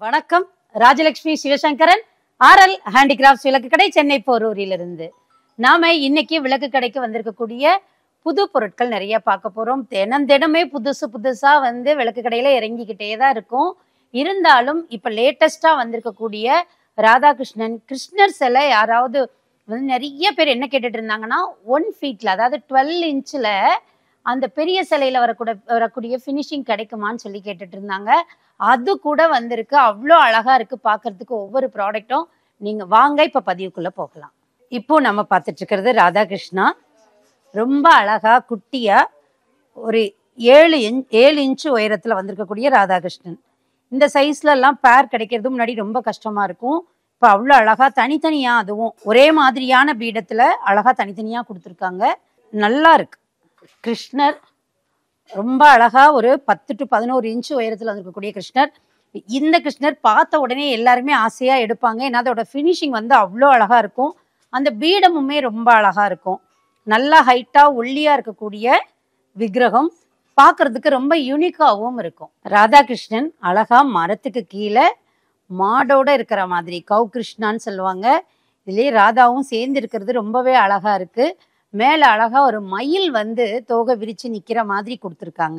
வணக்கம் Rajalakshmi Sivasankaran RL handicrafts விளக்கு கடை சென்னை போரூரிலிருந்து நாம இன்னைக்கு விளக்கு கடைக்கு வந்திருக்கக்கூடிய புது பொருட்கள் நிறைய பார்க்க போறோம் தினம் தினமே புதுசு புதுசா வந்து விளக்கு கடையில இறங்கிக்கிட்டே தான் இருக்கும் இருந்தாலும் இப்ப லேட்டஸ்டா வந்திருக்கக்கூடிய ராதாகிருஷ்ணன் கிருஷ்ணர் சிலை யாராவது வந்து நிறைய பேர் என்ன கேட்டுட்டு இருந்தாங்கன்னா ஒன் ஃபீட்ல அதாவது டுவெல் இன்ச்சில் அந்த பெரிய சிலையில வரக்கூடிய வரக்கூடிய ஃபினிஷிங் கிடைக்குமான்னு சொல்லி கேட்டுட்டு இருந்தாங்க அது கூட வந்திருக்கு அவ்வளோ அழகா இருக்கு பார்க்கிறதுக்கு ஒவ்வொரு ப்ராடக்ட்டும் நீங்க வாங்க இப்ப பதிவுக்குள்ள போகலாம் இப்போ நம்ம பார்த்துட்டு இருக்கிறது ராதாகிருஷ்ணா ரொம்ப அழகா குட்டியா ஒரு ஏழு இன்ச் ஏழு இன்ச்சு உயரத்துல வந்திருக்கக்கூடிய ராதாகிருஷ்ணன் இந்த சைஸ்ல எல்லாம் பேர் கிடைக்கிறது முன்னாடி ரொம்ப கஷ்டமா இருக்கும் இப்போ அவ்வளோ அழகா தனித்தனியா அதுவும் ஒரே மாதிரியான பீடத்துல அழகா தனித்தனியா கொடுத்துருக்காங்க நல்லா இருக்கு கிருஷ்ணர் ரொம்ப அழகா ஒரு பத்து டு பதினோரு இன்ச்சு உயரத்துல இருக்கக்கூடிய கிருஷ்ணர் இந்த கிருஷ்ணர் பார்த்த உடனே எல்லாருமே ஆசையா எடுப்பாங்க ஏன்னா அதோட ஃபினிஷிங் வந்து அவ்வளோ அழகா இருக்கும் அந்த பீடமுமே ரொம்ப அழகா இருக்கும் நல்லா ஹைட்டா ஒல்லியா இருக்கக்கூடிய விக்கிரகம் பார்க்கிறதுக்கு ரொம்ப யூனிக்காவும் இருக்கும் ராதாகிருஷ்ணன் அழகா மரத்துக்கு கீழே மாடோட இருக்கிற மாதிரி கௌ கிருஷ்ணான்னு சொல்லுவாங்க இதுலயே ராதாவும் சேர்ந்து இருக்கிறது ரொம்பவே அழகா இருக்கு மேல அழகா ஒரு மயில் வந்து தோகை விரிச்சு நிக்கிற மாதிரி கொடுத்துருக்காங்க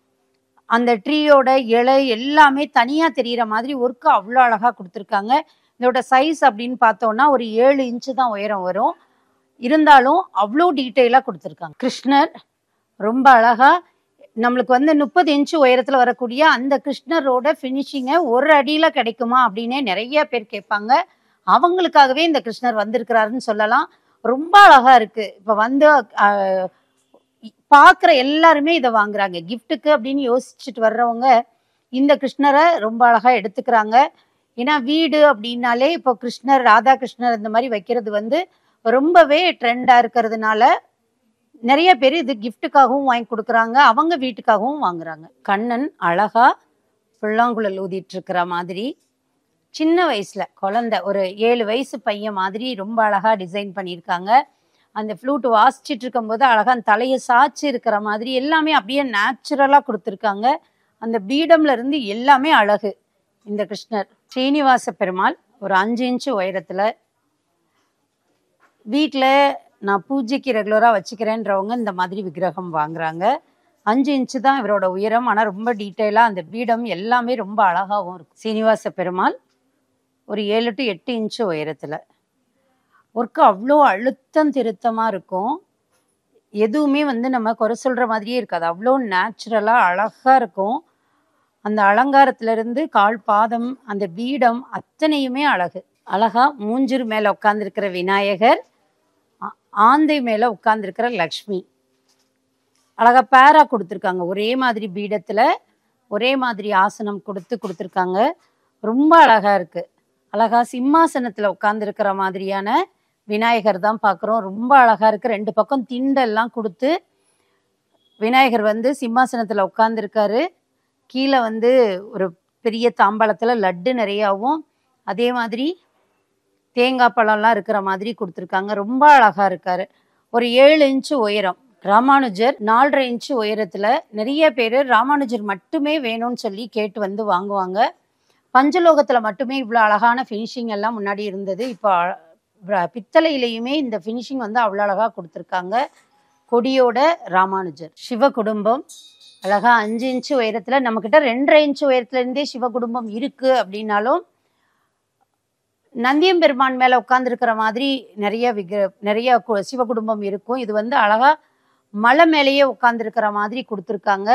அந்த ட்ரீயோட இலை எல்லாமே தனியா தெரியிற மாதிரி ஒர்க்கு அவ்வளோ அழகா கொடுத்துருக்காங்க இதோட சைஸ் அப்படின்னு பார்த்தோம்னா ஒரு ஏழு இன்ச்சு தான் உயரம் வரும் இருந்தாலும் அவ்வளோ டீட்டெயிலாக கொடுத்துருக்காங்க கிருஷ்ணர் ரொம்ப அழகா நம்மளுக்கு வந்து முப்பது இன்ச்சு உயரத்தில் வரக்கூடிய அந்த கிருஷ்ணரோட ஃபினிஷிங்கை ஒரு அடியில் கிடைக்குமா அப்படின்னே நிறைய பேர் கேட்பாங்க அவங்களுக்காகவே இந்த கிருஷ்ணர் வந்திருக்கிறாருன்னு சொல்லலாம் ரொம்ப அழகா இருக்கு இப்போ வந்து ஆஹ், பார்க்குற எல்லாருமே இதை வாங்குறாங்க கிஃப்ட்டுக்கு அப்படின்னு யோசிச்சுட்டு வர்றவங்க இந்த கிருஷ்ணரை ரொம்ப அழகா எடுத்துக்கிறாங்க ஏன்னா வீடு அப்படின்னாலே இப்போ கிருஷ்ணர் ராதா கிருஷ்ணர் இந்த மாதிரி வைக்கிறது வந்து ரொம்பவே ட்ரெண்டா இருக்கிறதுனால நிறைய பேர் இது கிஃப்ட்டுக்காகவும் வாங்கி கொடுக்குறாங்க அவங்க வீட்டுக்காகவும் வாங்குறாங்க கண்ணன் அழகா புல்லாங்குழல் ஊதிட்டு இருக்கிற மாதிரி சின்ன வயசுல குழந்தை ஒரு ஏழு வயசு பையன் மாதிரி ரொம்ப அழகா டிசைன் பண்ணியிருக்காங்க அந்த ஃப்ளூட் வாசிச்சிட்டு இருக்கும்போது அழகா அந்த தலையை சாய்ச்சி இருக்கிற மாதிரி எல்லாமே அப்படியே நேச்சுரலா கொடுத்துருக்காங்க அந்த பீடம்ல இருந்து எல்லாமே அழகு இந்த கிருஷ்ணர் ஸ்ரீனிவாச பெருமாள் ஒரு அஞ்சு இன்ச்சு உயரத்துல வீட்டில் நான் பூஜைக்கு ரெகுலராக வச்சுக்கிறேன்றவங்க இந்த மாதிரி விக்கிரகம் வாங்குறாங்க அஞ்சு இன்ச்சு தான் இவரோட உயரம் ஆனால் ரொம்ப டீட்டெயிலாக அந்த பீடம் எல்லாமே ரொம்ப அழகாகவும் இருக்கும் சீனிவாச பெருமாள் ஒரு ஏழு டு எட்டு இன்ச்சு உயரத்தில் ஒர்க்கு அவ்வளோ அழுத்தம் திருத்தமாக இருக்கும் எதுவுமே வந்து நம்ம குறை சொல்கிற மாதிரியே இருக்காது அவ்வளோ நேச்சுரலாக அழகாக இருக்கும் அந்த அலங்காரத்துல இருந்து கால் பாதம் அந்த பீடம் அத்தனையுமே அழகு அழகா மூஞ்சூர் மேல உட்கார்ந்திருக்கிற விநாயகர் ஆ- ஆந்தை மேல உட்கார்ந்திருக்கிற லக்ஷ்மி அழகா பேரா கொடுத்துருக்காங்க ஒரே மாதிரி பீடத்துல ஒரே மாதிரி ஆசனம் கொடுத்து கொடுத்துருக்காங்க ரொம்ப அழகா இருக்கு அழகா சிம்மாசனத்துல உட்கார்ந்திருக்கிற மாதிரியான விநாயகர் தான் பார்க்குறோம் ரொம்ப அழகா இருக்கு ரெண்டு பக்கம் திண்டெல்லாம் கொடுத்து விநாயகர் வந்து சிம்மாசனத்துல உட்கார்ந்திருக்காரு கீழே வந்து ஒரு பெரிய தாம்பாளத்துல லட்டு நிறையாவும் அதே மாதிரி தேங்காய் பழம்லாம் இருக்கிற மாதிரி கொடுத்துருக்காங்க ரொம்ப அழகா இருக்காரு ஒரு ஏழு இன்ச்சு உயரம் ராமானுஜர் நாலரை இன்ச்சு உயரத்துல நிறைய பேர் ராமானுஜர் மட்டுமே வேணும்னு சொல்லி கேட்டு வந்து வாங்குவாங்க பஞ்சலோகத்துல மட்டுமே இவ்வளோ அழகான ஃபினிஷிங் எல்லாம் முன்னாடி இருந்தது இப்போ அ- பிர- பித்தளையிலையுமே இந்த ஃபினிஷிங் வந்து அவ்வளோ அழகா கொடுத்துருக்காங்க கொடியோட ராமானுஜர் சிவ குடும்பம் அழகா அஞ்சு இன்ச்சு உயரத்துல நம்ம கிட்ட ரெண்டரை இன்ச்சு உயரத்துல இருந்தே சிவ குடும்பம் இருக்கு அப்படின்னாலும் நந்தியம் பெருமான் மேல உட்கார்ந்துருக்கிற மாதிரி நிறைய விக்கிர நிறைய கு- சிவ குடும்பம் இருக்கும் இது வந்து அழகா மலை மேலேயே உட்கார்ந்துருக்கிற மாதிரி கொடுத்துருக்காங்க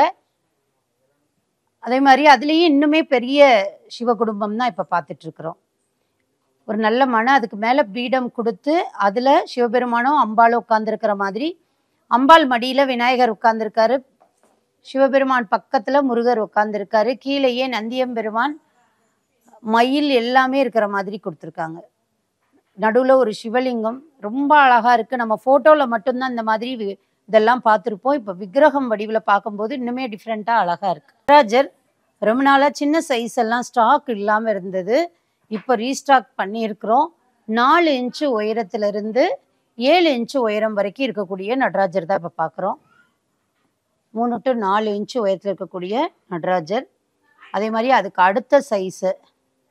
அதே மாதிரி அதுலேயும் இன்னுமே பெரிய சிவ குடும்பம் தான் இப்போ பார்த்துட்டு இருக்கிறோம் ஒரு நல்ல மனை அதுக்கு மேலே பீடம் கொடுத்து அதில் சிவபெருமானும் அம்பாளும் உட்கார்ந்துருக்கிற மாதிரி அம்பாள் மடியில் விநாயகர் உட்கார்ந்துருக்காரு சிவபெருமான் பக்கத்துல முருகர் உட்கார்ந்துருக்காரு கீழேயே நந்தியம்பெருமான் மயில் எல்லாமே இருக்கிற மாதிரி கொடுத்துருக்காங்க நடுவுல ஒரு சிவலிங்கம் ரொம்ப அழகா இருக்கு நம்ம போட்டோல மட்டும்தான் இந்த மாதிரி வி- இதெல்லாம் பார்த்துருப்போம் இப்போ விக்கிரகம் வடிவில் பார்க்கும்போது இன்னுமே டிஃப்ரெண்ட்டாக அழகா இருக்கு நடராஜர் ரொம்ப நாளா சின்ன சைஸ் எல்லாம் ஸ்டாக் இல்லாமல் இருந்தது இப்போ ரீஸ்டாக் பண்ணியிருக்கிறோம் நாலு இன்ச்சு உயரத்துல இருந்து ஏழு இன்ச்சு உயரம் வரைக்கும் இருக்கக்கூடிய நடராஜர் தான் இப்போ பார்க்குறோம் மூணு டு நாலு இன்ச்சு உயரத்தில் இருக்கக்கூடிய நடராஜர் அதே மாதிரி அதுக்கு அடுத்த சைஸு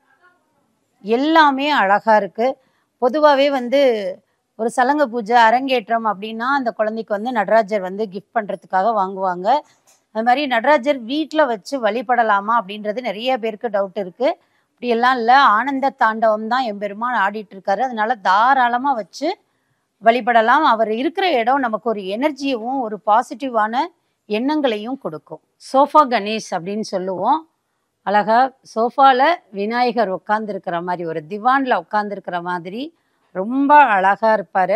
எல்லாமே அழகா இருக்கு பொதுவாகவே வந்து ஒரு சலங்க பூஜை அரங்கேற்றம் அப்படின்னா அந்த குழந்தைக்கு வந்து நடராஜர் வந்து கிஃப்ட் பண்ணுறதுக்காக வாங்குவாங்க அது மாதிரி நடராஜர் வீட்டில் வச்சு வழிபடலாமா அப்படின்றது நிறைய பேருக்கு டவுட் இருக்கு அப்படியெல்லாம் இல்லை ஆனந்த தாண்டவம் தான் எம்பெருமான் ஆடிட்டு இருக்காரு அதனால தாராளமாக வச்சு வழிபடலாம் அவர் இருக்கிற இடம் நமக்கு ஒரு எனர்ஜியவும் ஒரு பாசிட்டிவான எண்ணங்களையும் கொடுக்கும் சோஃபா கணேஷ் அப்படின்னு சொல்லுவோம் அழகா சோஃபால விநாயகர் உட்காந்துருக்கிற மாதிரி ஒரு திவான்ல உட்காந்துருக்கிற மாதிரி ரொம்ப அழகா இருப்பாரு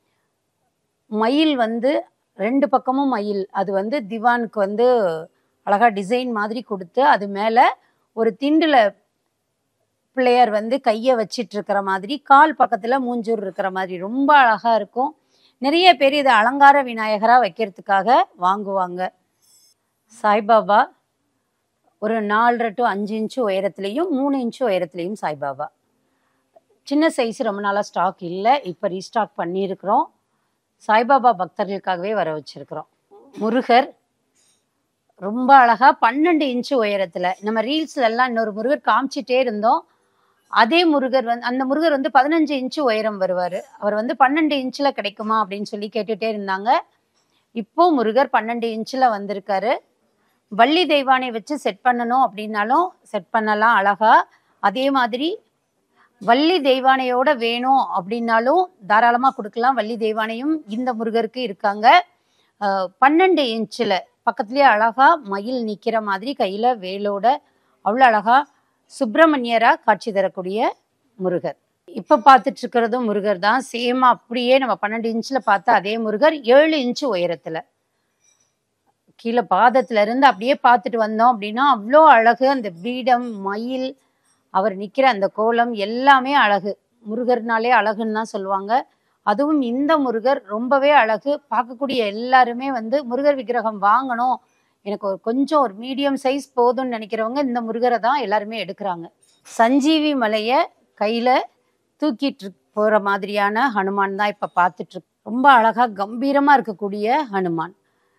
மயில் வந்து ரெண்டு பக்கமும் மயில் அது வந்து திவானுக்கு வந்து அழகா டிசைன் மாதிரி கொடுத்து அது மேல ஒரு திண்டுல பிள்ளையார் வந்து கையை வச்சிட்டு இருக்கிற மாதிரி கால் பக்கத்துல மூஞ்சூர் இருக்கிற மாதிரி ரொம்ப அழகா இருக்கும் நிறைய பேர் இதை அலங்கார விநாயகரா வைக்கிறதுக்காக வாங்குவாங்க சாய்பாபா ஒரு நாலரை டு அஞ்சு இன்ச்சு உயரத்துலேயும் மூணு இன்ச்சு உயரத்துலேயும் சாய்பாபா சின்ன சைஸ் ரொம்ப நாளாக ஸ்டாக் இல்லை இப்போ ரீஸ்டாக் பண்ணியிருக்கிறோம் சாய்பாபா பக்தர்களுக்காகவே வர வச்சிருக்கிறோம் முருகர் ரொம்ப அழகா பன்னெண்டு இன்ச்சு உயரத்துல நம்ம ரீல்ஸ்ல எல்லாம் இன்னொரு முருகர் காமிச்சிட்டே இருந்தோம் அதே முருகர் வந்து அந்த முருகர் வந்து பதினஞ்சு இன்ச்சு உயரம் வருவார் அவர் வந்து பன்னெண்டு இன்ச்சில் கிடைக்குமா அப்படின்னு சொல்லி கேட்டுட்டே இருந்தாங்க இப்போ முருகர் பன்னெண்டு இன்ச்சில் வந்திருக்காரு வள்ளி தெய்வானை வச்சு செட் பண்ணணும் அப்படின்னாலும் செட் பண்ணலாம் அழகா அதே மாதிரி வள்ளி தெய்வானையோட வேணும் அப்படின்னாலும் தாராளமாக கொடுக்கலாம் வள்ளி தெய்வானையும் இந்த முருகருக்கு இருக்காங்க அஹ் பன்னெண்டு இன்ச்சில் பக்கத்துலேயே அழகா மயில் நிற்கிற மாதிரி கையில் வேலோட அவ்வளோ அழகா சுப்பிரமணியரா காட்சி தரக்கூடிய முருகர் இப்போ பார்த்துட்டு இருக்கிறதும் முருகர் தான் சேமா அப்படியே நம்ம பன்னெண்டு இன்ச்சில் பார்த்த அதே முருகர் ஏழு இன்ச்சு உயரத்தில் கீழே பாதத்துல இருந்து அப்படியே பார்த்துட்டு வந்தோம் அப்படின்னா அவ்வளோ அழகு அந்த பீடம் மயில் அவர் நிற்கிற அந்த கோலம் எல்லாமே அழகு முருகர்னாலே அழகுன்னு தான் சொல்லுவாங்க அதுவும் இந்த முருகர் ரொம்பவே அழகு பார்க்கக்கூடிய எல்லாருமே வந்து முருகர் விக்கிரகம் வாங்கணும் எனக்கு ஒரு கொஞ்சம் ஒரு மீடியம் சைஸ் போதும்னு நினைக்கிறவங்க இந்த முருகரை தான் எல்லாருமே எடுக்கிறாங்க சஞ்சீவி மலையை கையில தூக்கிட்டு போற மாதிரியான ஹனுமான் தான் இப்ப பார்த்துட்டு இருக்கு ரொம்ப அழகா கம்பீரமா இருக்கக்கூடிய ஹனுமான்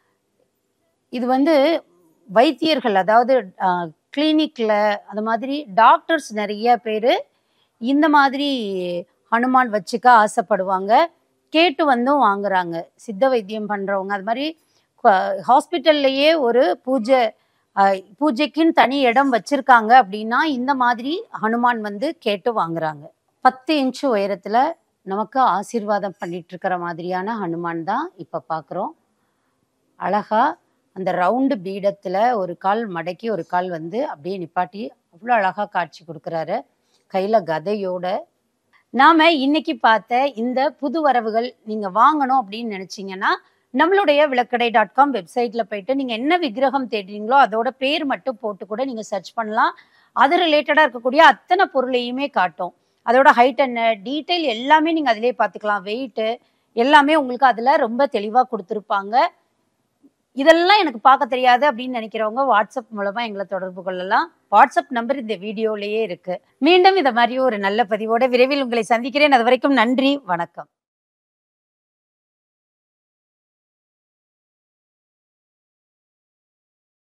இது வந்து வைத்தியர்கள் அதாவது கிளினிக்ல அந்த மாதிரி டாக்டர்ஸ் நிறைய பேர் இந்த மாதிரி ஹனுமான் வச்சுக்க ஆசைப்படுவாங்க கேட்டு வந்தும் வாங்குறாங்க சித்த வைத்தியம் பண்றவங்க அது மாதிரி ஹாஸ்பிட்டல்லையே ஒரு பூஜை அஹ், பூஜைக்குன்னு தனி இடம் வச்சிருக்காங்க அப்படின்னா இந்த மாதிரி ஹனுமான் வந்து கேட்டு வாங்குறாங்க பத்து இன்ச்சு உயரத்துல நமக்கு ஆசீர்வாதம் பண்ணிட்டு இருக்கிற மாதிரியான ஹனுமான் தான் இப்ப பார்க்குறோம் அழகா அந்த ரவுண்டு பீடத்துல ஒரு கால் மடக்கி ஒரு கால் வந்து அப்படியே நிப்பாட்டி அவ்வளோ அழகா காட்சி கொடுக்குறாரு கையில கதையோட நாம இன்னைக்கு பார்த்த இந்த புது வரவுகள் நீங்க வாங்கணும் அப்படின்னு நினைச்சீங்கன்னா நம்மளுடைய விளக்கடை டாட் காம் வெப்சைட்ல போயிட்டு நீங்க என்ன விக்கிரகம் தேடுறீங்களோ அதோட பேர் மட்டும் போட்டு கூட நீங்க சர்ச் பண்ணலாம் அது ரிலேட்டடா இருக்கக்கூடிய அத்தனை பொருளையுமே காட்டும் அதோட ஹைட் என்ன டீட்டெயில் எல்லாமே நீங்க அதிலே பார்த்துக்கலாம் வெயிட்டு எல்லாமே உங்களுக்கு அதுல ரொம்ப தெளிவா கொடுத்துருப்பாங்க இதெல்லாம் எனக்கு பார்க்க தெரியாது அப்படின்னு நினைக்கிறவங்க வாட்ஸ்அப் மூலமா எங்களை தொடர்பு கொள்ளலாம் வாட்ஸ்அப் நம்பர் இந்த வீடியோலயே இருக்கு மீண்டும் இதை மாதிரி ஒரு நல்ல பதிவோட விரைவில் உங்களை சந்திக்கிறேன் அது வரைக்கும் நன்றி வணக்கம்